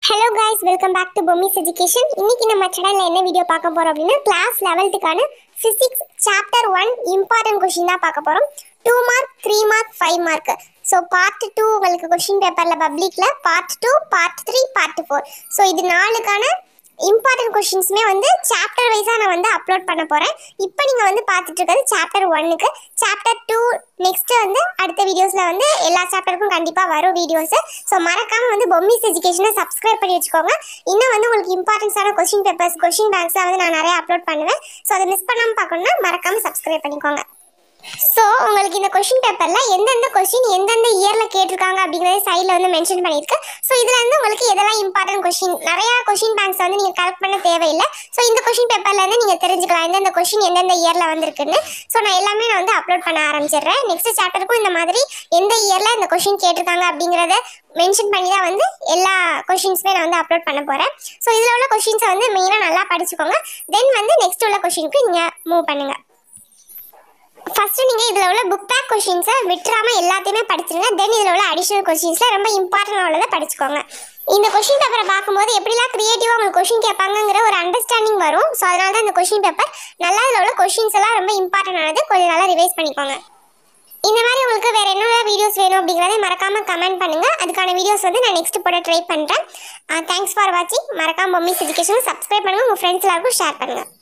hello guys welcome back to Bommi's education இன்னைக்கு நம்ம சேனல்ல என்ன வீடியோ பார்க்க போறோம் அப்படின்னா கிளாஸ் லெவல்த்துக்கான physics chapter one important question தான் பார்க்க போறோம் two mark three mark five mark so part two உங்களுக்கு கொஷின் பேப்பர்ல பப்ளிக்ல part two part three part four so இது நாலுக்கான இம்பார்ட்டன்ட் கொஷின்ஸுமே வந்து சாப்டர் வைஸாக நான் வந்து அப்லோட் பண்ண போகிறேன் இப்போ நீங்கள் வந்து பார்த்துட்டு இருக்கிறது சாப்டர் ஒன்னுக்கு சாப்டர் டூ நெக்ஸ்ட் வந்து அடுத்த வீடியோஸில் வந்து எல்லா சாப்டருக்கும் கண்டிப்பாக வரும் வீடியோஸு ஸோ மறக்காமல் வந்து பொம்மிஸ் எஜுகேஷனை சப்ஸ்கிரைப் பண்ணி வச்சுக்கோங்க இன்னும் வந்து உங்களுக்கு இம்பார்ட்டன்ஸான கொஷின் பேப்பர்ஸ் கொஷின் பேங்க்ஸ்லாம் வந்து நான் நிறைய அப்லோட் பண்ணுவேன் ஸோ அதை மிஸ் பண்ணாமல் பார்க்கணும்னா மறக்காமல் சப்ஸ்கிரைப் பண்ணிக்கோங்க ஸோ உங்களுக்கு இந்த கொஷின் பேப்பரில் எந்தெந்த கொஷின் எந்தெந்த இயரில் கேட்டிருக்காங்க அப்படிங்கிறத சைடில் வந்து மென்ஷன் பண்ணியிருக்கு ஸோ இதில் வந்து உங்களுக்கு எதெல்லாம் இம்பார்ட்டன்ட் கொஷின் நிறையா கொஷின் பேங்க்ஸ் வந்து நீங்கள் கலெக்ட் பண்ண தேவையில்லை ஸோ இந்த கொஷின் பேப்பர்ல இருந்து நீங்கள் தெரிஞ்சுக்கலாம் எந்தெந்த கொஷின் எந்தெந்த இயரில் வந்திருக்குன்னு ஸோ நான் எல்லாமே நான் வந்து அப்லோட் பண்ண ஆரம்பிச்சிடுறேன் நெக்ஸ்ட் சாப்டருக்கும் இந்த மாதிரி எந்த இயரில் இந்த கொஷின் கேட்டிருக்காங்க அப்படிங்கிறத மென்ஷன் பண்ணி தான் வந்து எல்லா கொஷின்ஸுமே நான் வந்து அப்லோட் பண்ண போகிறேன் ஸோ இதில் உள்ள கொஷின்ஸை வந்து மெயினாக நல்லா படிச்சுக்கோங்க தென் வந்து நெக்ஸ்ட் உள்ள கொஷினுக்கு நீங்கள் மூவ் பண்ணுங்கள் ஃபர்ஸ்ட் நீங்க இதுல உள்ள புக் பேக் கொஷின்ஸை விட்டுறாம எல்லாத்தையுமே படிச்சிருங்க தென் இதுல உள்ள அடிஷனல் கொஷின்ஸ்ல ரொம்ப இம்பார்ட்டன்ட் உள்ளதை படிச்சுக்கோங்க இந்த கொஷின் பேப்பரை பார்க்கும்போது எப்படிலாம் கிரியேட்டிவா உங்களுக்கு கொஷின் கேட்பாங்கங்கிற ஒரு அண்டர்ஸ்டாண்டிங் வரும் ஸோ அதனால தான் இந்த கொஷின் பேப்பர் நல்லா இதுல உள்ள கொஷின்ஸ் எல்லாம் ரொம்ப இம்பார்ட்டன்ட் ஆனது கொஞ்சம் நல்லா ரிவைஸ் பண்ணிக்கோங்க இந்த மாதிரி உங்களுக்கு வேற என்னென்ன வீடியோஸ் வேணும் அப்படிங்கிறத மறக்காம கமெண்ட் பண்ணுங்க அதுக்கான வீடியோஸ் வந்து நான் நெக்ஸ்ட் போட ட்ரை பண்றேன் தேங்க்ஸ் ஃபார் வாட்சிங் மறக்காம பொம்மிஸ் எஜுகேஷன் சப்ஸ்கிரைப் பண்ணுங்க உங்க ஃப்ரெண்ட்ஸ் எல்லாருக்கும் ஷேர் பண்ணுங்க